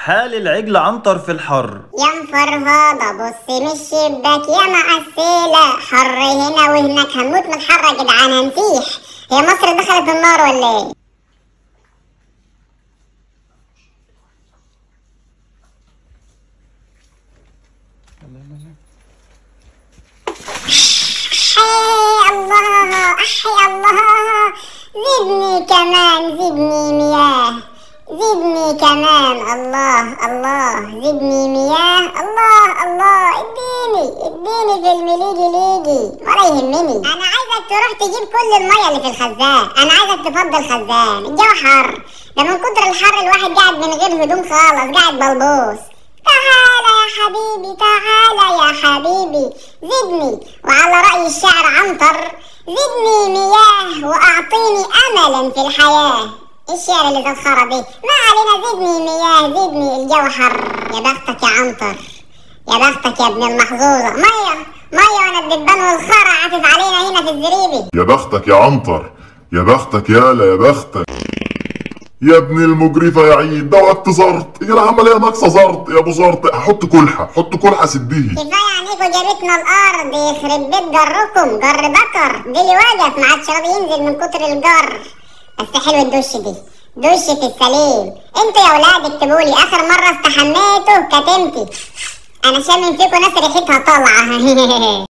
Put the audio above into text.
حال العجل عنتر في الحر يا مفرهضة بص من الشباك يا معسلة حر هنا وهناك هنموت من الحر يا جدعان هنسيح هي مصر دخلت النار ولا ايه؟ أحي الله أحي الله زدني كمان زدني مياه زدني كمان الله الله زدني مياه الله الله اديني اديني في المليجي ليجي ولا يهمني انا عايزك تروح تجيب كل الميه اللي في الخزان انا عايزك تفضي الخزان الجو حر ده من كتر الحر الواحد قاعد من غير هدوم خالص قاعد بلبوس تعالى يا حبيبي تعالى يا حبيبي زدني وعلى رأي الشاعر عنتر زدني مياه وأعطيني أملا في الحياة الشعر اللي زخرة دي ما علينا زدني مياه زدني الجو حر يا بختك يا عنتر يا بختك يا ابن المحظوظة مية مية وانا الدبان والخرا عاطف علينا هنا في الزريبي يا بختك يا عنتر يا بختك يالا يا بختك يا ابن المجرفة يا عيد ده وقت زرط يا العملية ناقصة زرط يا ابو زرط حط كلحة حط كلحة سديه كفاية عنيكوا جابتنا الأرض يخرب بيت جركم جر بكر دي اللي واقف ما عادش راضي ينزل من كتر الجر بس حلو الدش دي دش في السليم انتوا يا ولاد اكتبوا لي اخر مرة استحميتوا كتمتي انا شامم فيكم ناس ريحتها طالعة